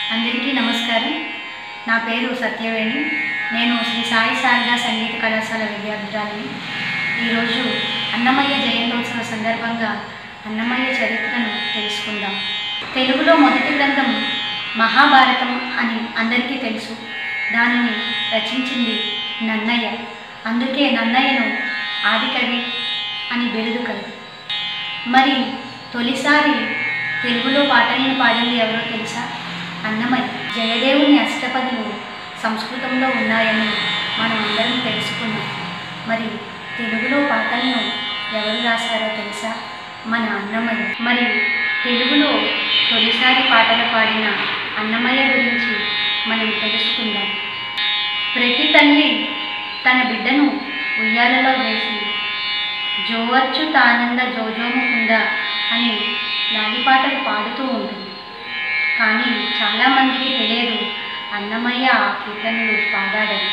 అందరికీ నమస్కారం నా పేరు సత్యవేణి నేను శ్రీ సాయి శారదా సంగీత కళాశాల విద్యార్థురాలిని ఈరోజు అన్నమయ్య జయంతోత్సవ సందర్భంగా అన్నమయ్య చరిత్రను తెలుసుకుందాం తెలుగులో మొదటి గ్రంథం మహాభారతం అని అందరికీ తెలుసు దానిని రచించింది నన్నయ్య అందుకే నన్నయ్యను ఆదికవి అని బిరుదు కలదు మరి తొలిసారి తెలుగులో పాటలను పాడింది ఎవరో తెలుసా అన్నమయ్య జయదేవుని అష్టపదులు సంస్కృతంలో ఉన్నాయని మనం అందరం తెలుసుకున్నాం మరి తెలుగులో పాటలను ఎవరు రాశారో తెలుసా మన అన్నమయ్య మరి తెలుగులో తొలిసారి పాటలు పాడిన అన్నమయ్య గురించి మనం తెలుసుకుందాం ప్రతి తల్లి తన బిడ్డను ఉయ్యాలలో వేసి జోవచ్చు తానంద జోజోముకుంద అని లాలిపాటలు పాడుతూ ఉంటుంది కానీ చాలామందికి తెలియదు అన్నమయ్య ఆ కీర్తనలు పాడాడని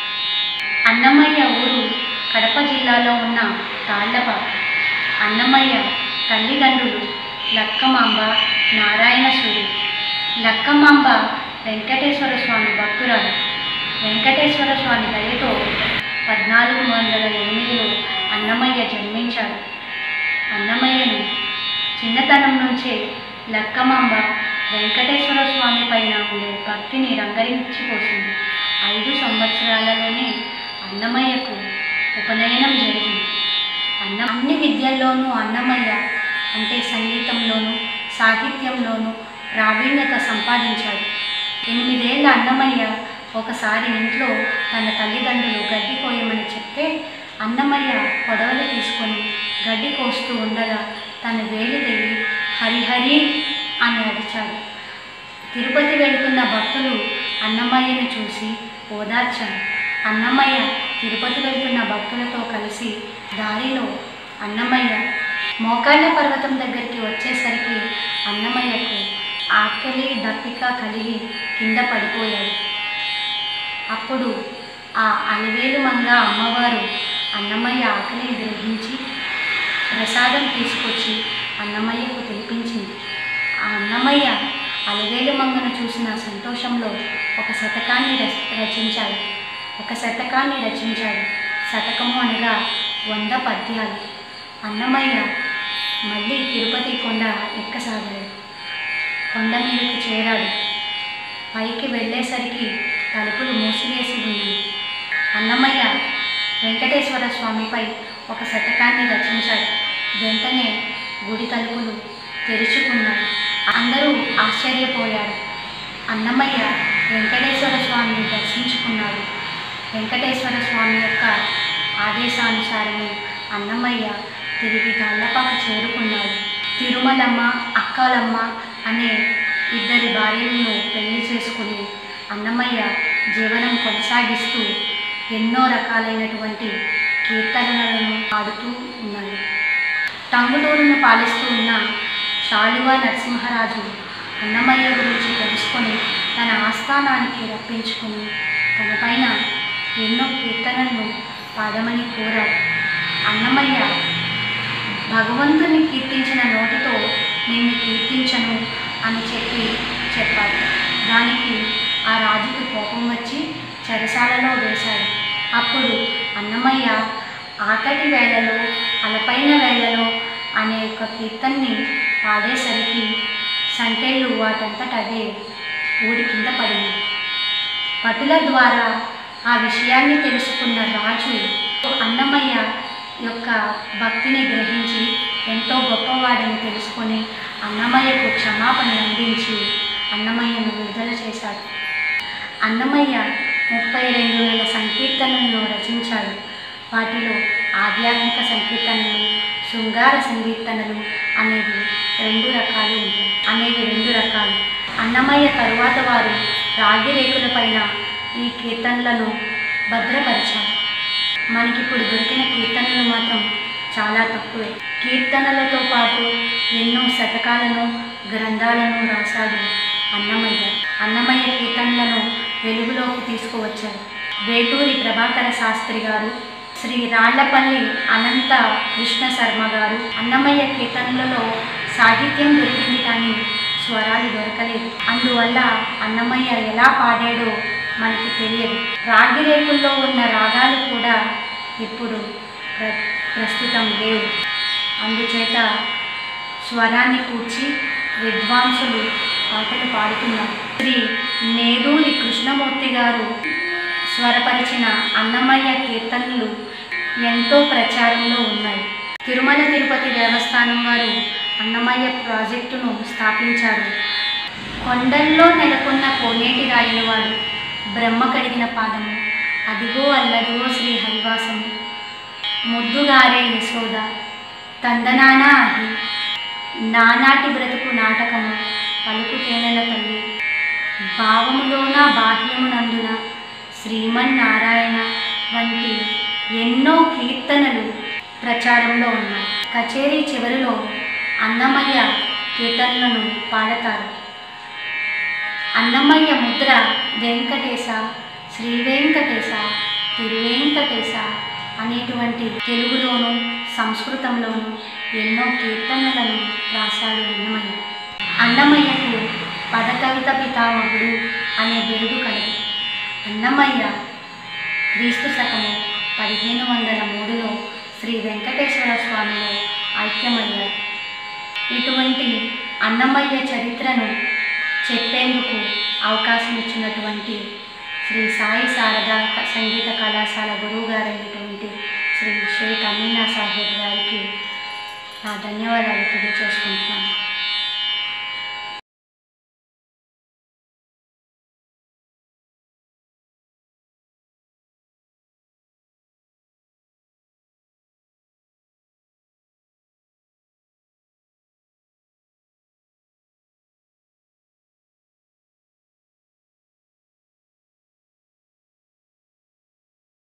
అన్నమయ్య ఊరు కడప జిల్లాలో ఉన్న తాళ్లపాక అన్నమయ్య తల్లిదండ్రులు లక్కమాంబ నారాయణ సూరి లక్కమాంబ వెంకటేశ్వర స్వామి భక్తురాలు వెంకటేశ్వర స్వామి దయతో పద్నాలుగు వందల ఎనిమిదిలో అన్నమయ్య జన్మించాడు అన్నమయ్యను చిన్నతనం నుంచే లక్కమాంబ వెంకటేశ్వర స్వామి పైన ఉండే భక్తిని రంగరించిపోసింది ఐదు సంవత్సరాలలోనే అన్నమయ్యకు ఉపనయనం జరిగింది అన్న అన్ని విద్యల్లోనూ అన్నమయ్య అంటే సంగీతంలోనూ సాహిత్యంలోనూ ప్రావీణ్యత సంపాదించాడు ఎనిమిదేళ్ల అన్నమయ్య ఒకసారి ఇంట్లో తన తల్లిదండ్రులు గడ్డి కోయమని చెప్తే అన్నమయ్య కొడవలు తీసుకొని గడ్డి కోస్తూ ఉండగా తన వేలు తెగి హరిహరి అని అరిచాడు తిరుపతి వెళ్తున్న భక్తులు అన్నమయ్యను చూసి ఓదార్చారు అన్నమయ్య తిరుపతి వెళ్తున్న భక్తులతో కలిసి దారిలో అన్నమయ్య మోకాళ్ళ పర్వతం దగ్గరికి వచ్చేసరికి అన్నమయ్యకు ఆకలి దప్పిక కలిగి కింద పడిపోయాడు అప్పుడు ఆ అలివేలు మంగ అమ్మవారు అన్నమయ్య ఆకలిని గ్రహించి ప్రసాదం తీసుకొచ్చి అన్నమయ్యకు తినిపించింది ఆ అన్నమయ్య అలివేలు మంగను చూసిన సంతోషంలో ఒక శతకాన్ని రచ- రచించాడు ఒక శతకాన్ని రచించాడు శతకము అనగా వంద పద్యాలు అన్నమయ్య మళ్ళీ తిరుపతి కొండ ఎక్కసాగాడు కొండ మీదకు చేరాడు పైకి వెళ్ళేసరికి తలుపులు మూసివేసి ఉన్నాయి అన్నమయ్య వెంకటేశ్వర స్వామిపై ఒక శతకాన్ని రచించాడు వెంటనే గుడి తలుపులు తెరుచుకున్నాయి అందరూ ఆశ్చర్యపోయారు అన్నమయ్య వెంకటేశ్వర స్వామిని దర్శించుకున్నాడు వెంకటేశ్వర స్వామి యొక్క ఆదేశానుసారము అన్నమయ్య తిరిగి తాళ్ళపాక చేరుకున్నాడు తిరుమలమ్మ అక్కాలమ్మ అనే ఇద్దరి భార్యలను పెళ్లి చేసుకుని అన్నమయ్య జీవనం కొనసాగిస్తూ ఎన్నో రకాలైనటువంటి కీర్తనలను పాడుతూ ఉన్నాడు టంగుటూరును పాలిస్తూ ఉన్న శాలువ నరసింహరాజు అన్నమయ్య గురించి తెలుసుకొని తన ఆస్థానానికి రప్పించుకుని తన పైన ఎన్నో కీర్తనలను పాడమని కోరాడు అన్నమయ్య భగవంతుని కీర్తించిన నోటితో నిన్ను కీర్తించను అని చెప్పి చెప్పాడు దానికి ఆ రాజుకు కోపం వచ్చి చెరసాలలో వేశాడు అప్పుడు అన్నమయ్య ఆకటి వేళలో అలపైన వేళలో అనే ఒక కీర్తన్ని పాడేసరికి సంకెళ్ళు వాటంతట అవే ఊరి కింద పడింది భటుల ద్వారా ఆ విషయాన్ని తెలుసుకున్న రాజు అన్నమయ్య యొక్క భక్తిని గ్రహించి ఎంతో గొప్పవాడని తెలుసుకొని అన్నమయ్యకు క్షమాపణ అందించి అన్నమయ్యను విడుదల చేశాడు అన్నమయ్య ముప్పై రెండు వేల సంకీర్తనలను రచించాడు వాటిలో ఆధ్యాత్మిక సంకీర్తనలు శృంగార సంకీర్తనలు అనేవి రెండు రకాలు ఉంటాయి అనేవి రెండు రకాలు అన్నమయ్య తరువాత వారు రాగి రేకులపైన ఈ కీర్తనలను భద్రపరిచారు మనకిప్పుడు దొరికిన కీర్తనలు మాత్రం చాలా తక్కువే కీర్తనలతో పాటు ఎన్నో శతకాలను గ్రంథాలను రాశాడు అన్నమయ్య అన్నమయ్య కీర్తనలను వెలుగులోకి తీసుకువచ్చారు వేటూరి ప్రభాకర శాస్త్రి గారు శ్రీ రాళ్లపల్లి అనంత కృష్ణ శర్మ గారు అన్నమయ్య కీర్తనలలో సాహిత్యం దొరికింది కానీ స్వరాలు దొరకలేదు అందువల్ల అన్నమయ్య ఎలా పాడాడో మనకి తెలియదు రాగిరేకుల్లో ఉన్న రాగాలు కూడా ఇప్పుడు ప్ర ప్రస్తుతం లేవు అందుచేత స్వరాన్ని కూర్చి విద్వాంసులు పాటలు పాడుతున్నారు శ్రీ నేదూరి కృష్ణమూర్తి గారు స్వరపరిచిన అన్నమయ్య కీర్తనలు ఎంతో ప్రచారంలో ఉన్నాయి తిరుమల తిరుపతి దేవస్థానం వారు అన్నమయ్య ప్రాజెక్టును స్థాపించారు కొండల్లో నెలకొన్న కోనేటి రాయల వాడు బ్రహ్మ కడిగిన పాదము అదిగో అల్లదిగో శ్రీ హరివాసము ముద్దుగారే యశోద తందనానా అహి నానాటి బ్రతుకు నాటకము పలుకు తేనెల తల్లి భావములోన బాహ్యమునందున శ్రీమన్నారాయణ వంటి ఎన్నో కీర్తనలు ప్రచారంలో ఉన్నాయి కచేరీ చివరిలో అన్నమయ్య కీర్తనలను పాడతారు అన్నమయ్య ముద్ర వెంకటేశ శ్రీ వెంకటేశ తిరువెంకటేశ అనేటువంటి తెలుగులోను సంస్కృతంలోను ఎన్నో కీర్తనలను రాశాడు అన్నమయ్య అన్నమయ్యకు పదకవిత పితామహుడు అనే బిరుదు కలదు అన్నమయ్య క్రీస్తు శకము పదిహేను వందల మూడులో శ్రీ వెంకటేశ్వర స్వామిలో ఐక్యమయ్యారు ఇటువంటి అన్నమయ్య చరిత్రను చెప్పేందుకు అవకాశం ఇచ్చినటువంటి శ్రీ సాయి శారద సంగీత కళాశాల గురువు గారైనటువంటి శ్రీ షేక్ అమీనా సాహెబ్ గారికి నా ధన్యవాదాలు తెలియజేసుకుంటున్నాను